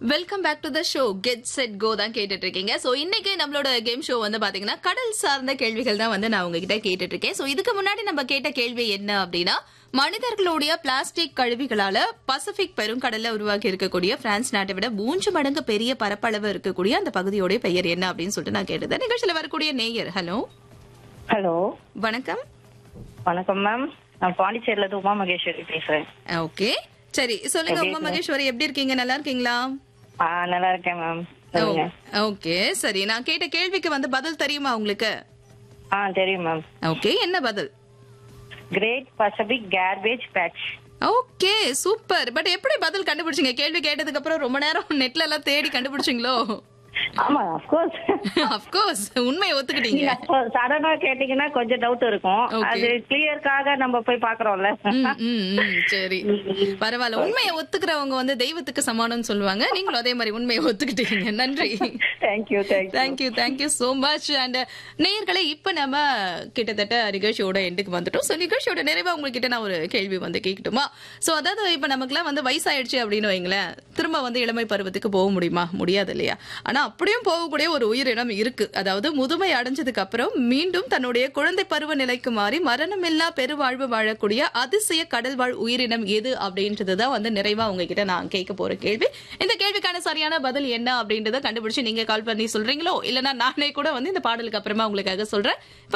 Welcome back to the show get set go தான் கேட்டுட்டு இருக்கீங்க சோ இன்னைக்கு நம்மளோட கேம் ஷோ வந்து பாத்தீங்கன்னா கடல் சார்ந்த கேள்விகள் தான் வந்து நான் உங்ககிட்ட கேட்டுட்டு இருக்கேன் சோ இதுக்கு முன்னாடி நம்ம கேட்ட கேள்வி என்ன அப்படின்னா மனிதர்களுடைய பிளாஸ்டிக் கழிவுகளால பசிபிக் பெருங்கடல்ல உருவாக்கி இருக்கக்கூடிய பிரான்ஸ் நாட்டை விட மூன்று மடங்கு பெரிய பரப்பளவு இருக்கக்கூடிய அந்த பகுதியோட பெயர் என்ன அப்படின்னு சொல்லிட்டு நான் கேட்டது நிகழ்ச்சியில வரக்கூடிய நேயர் ஹலோ ஹலோ வணக்கம் வணக்கம் மேம் நான் பாண்டிச்சேரில இருந்து உமா மகேஸ்வரி பேசுறேன் ஓகே சரி சொல்லுங்க உமா மகேஸ்வரி எப்படி இருக்கீங்க நல்லா இருக்கீங்களா ஆ நல்லா இருக்கேன் மேம் சொல்லுங்க ஓகே சரி நான் கேட்ட கேள்விக்கு வந்து பதில் தெரியுமா உங்களுக்கு ஆ தெரியும் மேம் ஓகே என்ன பதில் great pacific garbage patch okay super but எப்படி பதில் கண்டுபிடிச்சீங்க கேள்வி கேட்டதுக்கு அப்புறம் ரொம்ப நேரம் நெட்ல எல்லாம் தேடி கண்டுபிடிச்சீங்களோ ஆமா அப்கோர்ஸ் அப்கோர்ஸ் உண்மையை ஒத்துக்கிட்டீங்க சடனா கேட்டீங்கன்னா கொஞ்சம் டவுட் இருக்கும் Okay. அது கிளியர்க்காக நம்ம போய் பாக்குறோம்ல ம், ம், ம், சரி பரவாயில்ல உண்மையை ஒத்துக்கிறவங்க வந்து தெய்வத்துக்கு சமானம்னு சொல்லுவாங்க நீங்களும் அதே மாதிரி உண்மையை ஒத்துக்கிட்டீங்க நன்றி thank you thank you thank you thank you so much and நேயர்களே இப்ப நம்ம கிட்டத்தட்ட நிகழ்ச்சியோட எண்டுக்கு வந்துட்டோம் சோ நிகழ்ச்சியோட நிறைவா உங்ககிட்ட நான் ஒரு கேள்வி வந்து கேட்கட்டுமா சோ அதாவது இப்ப நமக்குலாம் வந்து வயசாயிடுச்சு அப்படின்னு வைங்களேன் திரும்ப வந்து இளமை பருவத்துக்கு போக முடியுமா முடியாது இல்லையா ஆனா அப்படியும் போகக்கூடிய ஒரு உயிரினம் இருக்கு அதாவது முதுமை அடைஞ்சதுக்கு அப்புறம் மீண்டும் தன்னுடைய குழந்தை பருவ நிலைக்கு மாறி மரணமில்லா பெருவாழ்வு வாழக்கூடிய அதிசய கடல் வாழ் உயிரினம் எது அப்படின்றதுதான் வந்து நிறைவா உங்ககிட்ட நான் கேட்க போற கேள்வி இந்த கேள்விக்கான சரியான பதில் என்ன அப்படின்றத கண்டுபிடிச்சு நீங்க கால் பண்ணி சொல்றீங்களோ இல்லனா நானே கூட வந்து இந்த பாடலுக்கு அப்புறமா உங்களுக்காக சொல்றேன்